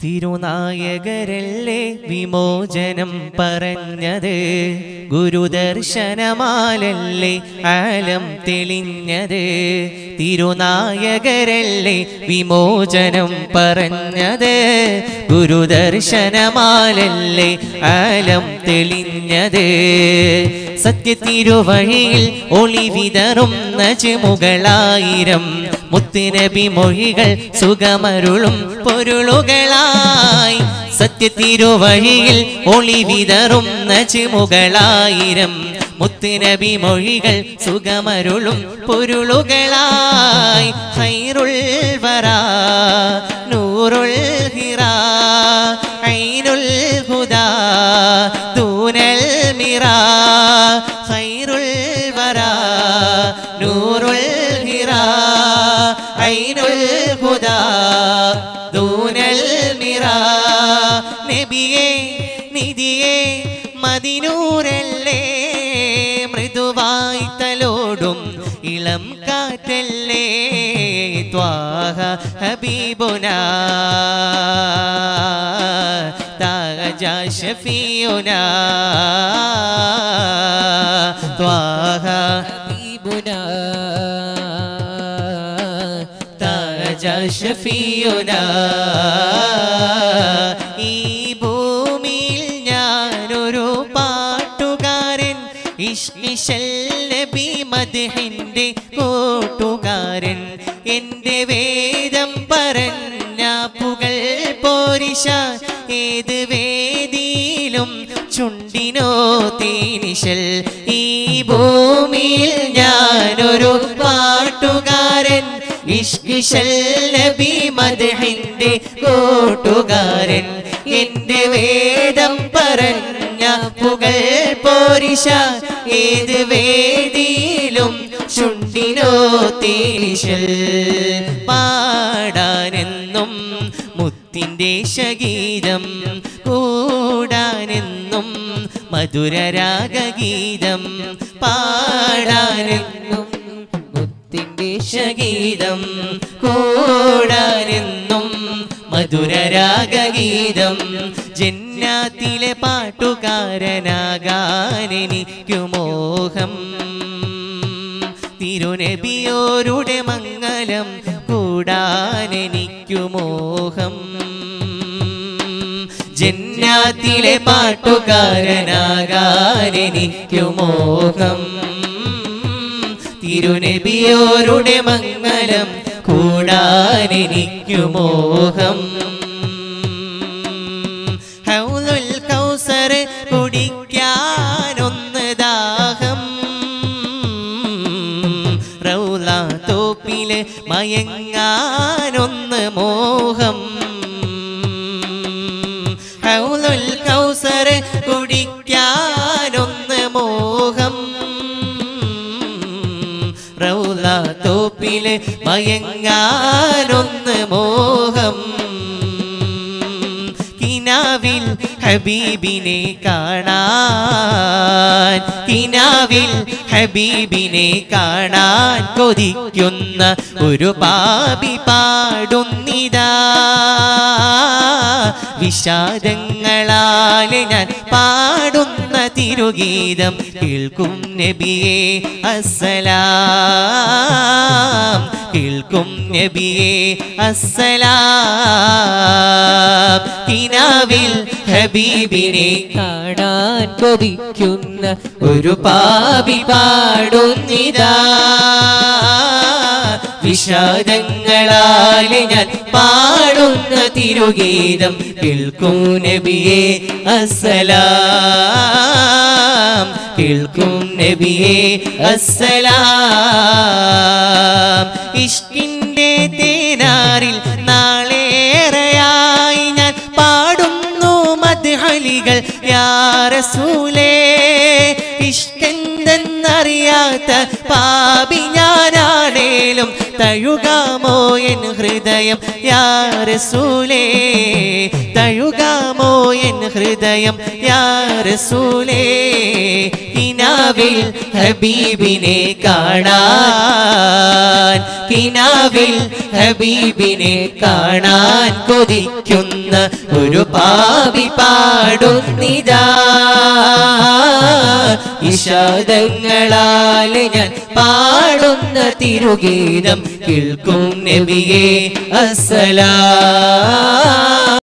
തിരുനായകരല്ലേ വിമോചനം പറഞ്ഞത് ഗുരുദർശനമാലല്ലേ ആലം തെളിഞ്ഞത് തിരുനായകരല്ലേ വിമോചനം പറഞ്ഞത് ഗുരുദർശനമാലല്ലേ ആലം തെളിഞ്ഞത് സത്യത്തിരുവഴിയിൽ ഒളി വിതറും നജുമുകളായിരം മുത്തുനബി മൊഴികൾ സുഖമരുളും പൊരുളുകളായി സത്യത്തിരുവഴിയിൽ ഒളി വിതറും നജുമുകളായിരം മുത്തുനബി മൊഴികൾ സുഖമരുളും പൊരുളുകളായി ഹൈറുൾ വരാ നൂറുൽ ഹിറാ ഐനുൽ ഹുദാ ദൂനൽ മിറാ ഖൈറുൽ വരാ നൂറുൽ ഹിറാ ഐനുൽ ഹുദാ ദൂനൽ മിറാ നബിയേ നിധിയേ മദിനൂരല്ലേ മൃദുവായി തലോടും ഇളം കാറ്റല്ലേ ത്വാഹ ഹബീബുന താജ ഷഫീയുന ത്വാഹ ഹബീബുനാ താജ ഷഫീയുന ഈ ഭൂമിയിൽ ഞാനൊരു പാട്ടുകാരൻ ഇഷ്കിഷൽ നബി മദ്ഹിന്റെ കൂട്ടുകാരൻ എൻ്റെ വേദം പറഞ്ഞ പുകൾ പോരിശ ഏത് വേദിയിലും ചുണ്ടിനോ തീനിശൽ ഈ ഭൂമിയിൽ ഞാനൊരു പാട്ടുകാരൻ ഇഷ്കിഷൽ നബി മദ്ഹിന്റെ കൂട്ടുകാരൻ എൻ്റെ വേദം പറഞ്ഞ പുകൾ പോരിശ ഏത് വേദിയിലും ചുണ്ടിനോ തീനിശൽ പാടാനെന്നും മുത്തിൻ്റെ ശഗീതം കൂടാനെന്നും മധുരരാഗഗീതം പാടാനെന്നും മുത്തിൻ്റെ ശഗീതം കൂടാനെന്നും മധുരരാഗഗീതം ജന്നാത്തിലെ പാട്ടുകാരനാകാനെനിക്കു മോഹം തിരുനബിയോരുടെ മംഗലം കൂടാനെനിക്കു മോഹം ജന്നാത്തിലെ പാട്ടുകാരനാകാനെനിക്കു മോഹം തിരുനബിയോരുടെ മംഗലം കൂടാനെനിക്കു മോഹം ഹൗലുൽ കൗസർ കുടിക്കാനൊന്ന് ദാഹം റൗല തോപ്പില് മയങ്ങാനൊന്ന് മോഹം ഹൗലുൽ കൗസർ കുടിക്കാനൊന്ന് മോഹം റൗല തോപ്പില് മയങ്ങാനൊന്ന് മോഹം കിനാവിൽ ഹബീബിനെ കാണാൻ കിനാവിൽ ഹബീബിനെ കാണാൻ കൊതിക്കുന്ന ഒരു പാപി പാടുന്നിതാ വിഷാദങ്ങളാലെ ഞാൻ പാടുന്ന തിരുഗീതം കേൾക്കും നബിയെ അസ്സലാം കേൾക്കും നബിയെ അസ്സലാം കിനാവിൽ ഹബീബിനെ കാണാൻ കൊതിക്കുന്ന ഒരു പാപി പാടുന്നിതാ വിഷാദങ്ങളാലെ ഞാൻ പാടുന്ന തിരുഗീതം കേൾക്കും നബിയെ അസ്സലാം കേൾക്കും നബിയെ അസ്സലാം ഇഷ്കിന്റെ തേനാറിൽ നാളേറെയായി ഞാൻ പാടുന്നു മദ്ഹലികൾ യാറസൂലേ ഇഷ്കെന്തെന്നറിയാത്ത പാപി ഞാനാണ് എത്രയാണേലും തഴുകാമോ എൻ ഹൃദയം യാരസൂലേ തഴുകാമോ എൻ ഹൃദയം യാരസൂലേ കിനാവിൽ ഹബീബിനെ കാണാൻ കിനാവിൽ ഹബീബിനെ കാണാൻ കൊതിക്കുന്ന ഒരു പാവി പാടുന്നിതാ ഇഷാദങ്ങളാൽ ഞാൻ പാടുന്ന തിരുഗീതം കേൾക്കും നബിയെ അസലാ